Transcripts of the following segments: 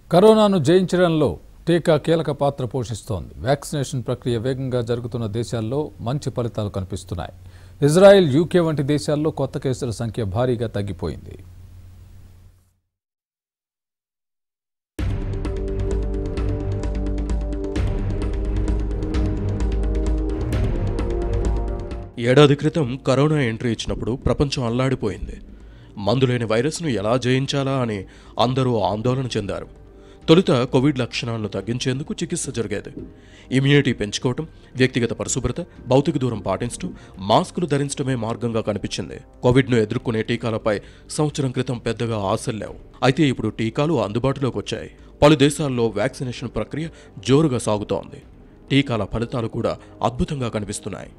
కరోనాను జయించడంలో టీకా కీలక పాత్ర పోషిస్తోంది వ్యాక్సినేషన్ ప్రక్రియ వేగంగా జరుగుతున్న దేశాల్లో మంచి ఫలితాలు కనిపిస్తున్నాయి ఇజ్రాయెల్ యూకే వంటి దేశాల్లో కొత్త కేసుల సంఖ్య భారీగా తగ్గిపోయింది ఏడాది క్రితం కరోనా ఎంట్రీ ఇచ్చినప్పుడు ప్రపంచం అల్లాడిపోయింది మందులేని వైరస్ను ఎలా జయించాలా అని అందరూ ఆందోళన చెందారు తొలుత కోవిడ్ లక్షణాలను తగ్గించేందుకు చికిత్స జరిగేది ఇమ్యూనిటీ పెంచుకోవటం వ్యక్తిగత పరిశుభ్రత భౌతిక దూరం పాటించడం మాస్కులు ధరించడమే మార్గంగా కనిపించింది కోవిడ్ను ఎదుర్కొనే టీకాలపై సంవత్సరం క్రితం పెద్దగా ఆశలు లేవు అయితే ఇప్పుడు టీకాలు అందుబాటులోకి వచ్చాయి పలు దేశాల్లో వ్యాక్సినేషన్ ప్రక్రియ జోరుగా సాగుతోంది టీకాల ఫలితాలు కూడా అద్భుతంగా కనిపిస్తున్నాయి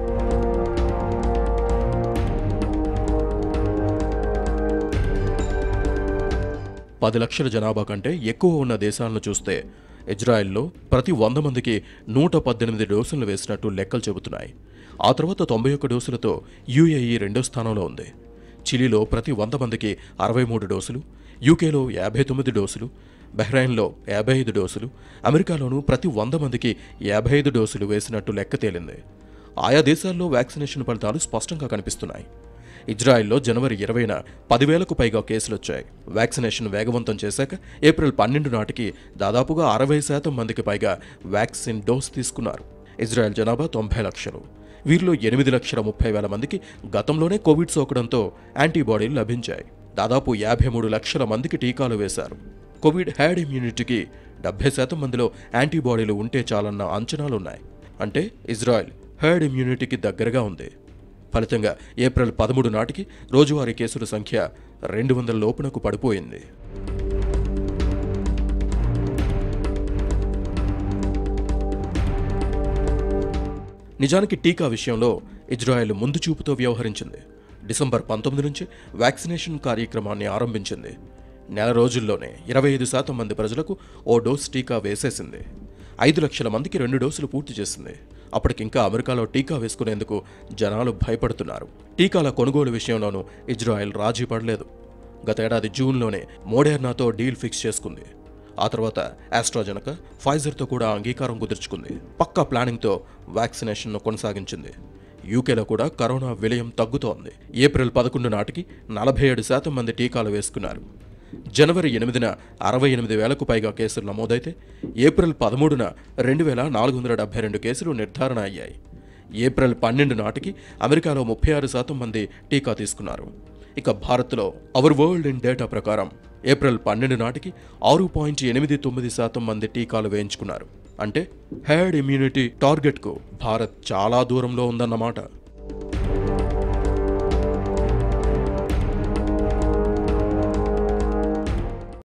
పది లక్షల జనాభా కంటే ఎక్కువ ఉన్న దేశాలను చూస్తే ఇజ్రాయెల్లో ప్రతి వంద మందికి నూట పద్దెనిమిది డోసులు వేసినట్టు లెక్కలు చెబుతున్నాయి ఆ తర్వాత తొంభై ఒక్క డోసులతో యుఏఈ రెండో స్థానంలో ఉంది చిలీలో ప్రతి వంద మందికి అరవై మూడు డోసులు యూకేలో యాభై తొమ్మిది డోసులు బహ్రెయిన్లో యాభై ఐదు డోసులు అమెరికాలోనూ ప్రతి వంద మందికి యాభై ఐదు డోసులు వేసినట్టు లెక్క తేలింది ఆయా దేశాల్లో వ్యాక్సినేషన్ ఫలితాలు స్పష్టంగా కనిపిస్తున్నాయి ఇజ్రాయెల్లో జనవరి ఇరవైన పదివేలకు పైగా కేసులొచ్చాయి వ్యాక్సినేషన్ వేగవంతం చేశాక ఏప్రిల్ పన్నెండు నాటికి దాదాపుగా అరవై శాతం మందికి పైగా వ్యాక్సిన్ డోస్ తీసుకున్నారు ఇజ్రాయెల్ జనాభా తొంభై లక్షలు వీరిలో ఎనిమిది లక్షల ముప్పై వేల మందికి గతంలోనే కోవిడ్ సోకడంతో యాంటీబాడీలు లభించాయి దాదాపు యాభై మూడు లక్షల మందికి టీకాలు వేశారు కోవిడ్ హ్యాడ్ ఇమ్యూనిటీకి డెబ్బై శాతం మందిలో యాంటీబాడీలు ఉంటే చాలన్న అంచనాలున్నాయి అంటే ఇజ్రాయెల్ హెర్డ్ ఇమ్యూనిటీకి దగ్గరగా ఉంది ఫలితంగా ఏప్రిల్ పదమూడు నాటికి రోజువారీ కేసుల సంఖ్య రెండు వందల లోపునకు పడిపోయింది నిజానికి టీకా విషయంలో ఇజ్రాయెల్ ముందు చూపుతో వ్యవహరించింది డిసెంబర్ పంతొమ్మిది నుంచి వ్యాక్సినేషన్ కార్యక్రమాన్ని ఆరంభించింది నెల రోజుల్లోనే ఇరవై ఐదు శాతం మంది ప్రజలకు ఓ డోస్ టీకా వేసేసింది ఐదు లక్షల మందికి రెండు డోసులు పూర్తి చేసింది అప్పటికింకా అమెరికాలో టీకా వేసుకునేందుకు జనాలు భయపడుతున్నారు టీకాల కొనుగోలు విషయంలోనూ ఇజ్రాయెల్ రాజీ పడలేదు గతేడాది జూన్లోనే మోడెర్నాతో డీల్ ఫిక్స్ చేసుకుంది ఆ తర్వాత ఆస్ట్రాజెనక ఫైజర్తో కూడా అంగీకారం కుదుర్చుకుంది పక్కా ప్లానింగ్తో వ్యాక్సినేషన్ను కొనసాగించింది యూకేలో కూడా కరోనా విలయం తగ్గుతోంది ఏప్రిల్ పదకొండు నాటికి నలభై ఏడు శాతం మంది టీకాలు వేసుకున్నారు జనవరి ఎనిమిదిన అరవై ఎనిమిది వేలకు పైగా కేసులు నమోదైతే ఏప్రిల్ పదమూడున రెండు వేల నాలుగు వందల డెబ్బై రెండు కేసులు నిర్ధారణ అయ్యాయి ఏప్రిల్ పన్నెండు నాటికి అమెరికాలో ముప్పై ఆరు శాతం మంది టీకా తీసుకున్నారు ఇక భారత్లో అవర్ వరల్డ్ ఇన్ డేటా ప్రకారం ఏప్రిల్ పన్నెండు నాటికి ఆరు పాయింట్ ఎనిమిది తొమ్మిది శాతం మంది టీకాలు వేయించుకున్నారు అంటే హెర్డ్ ఇమ్యూనిటీ టార్గెట్కు భారత్ చాలా దూరంలో ఉందన్నమాట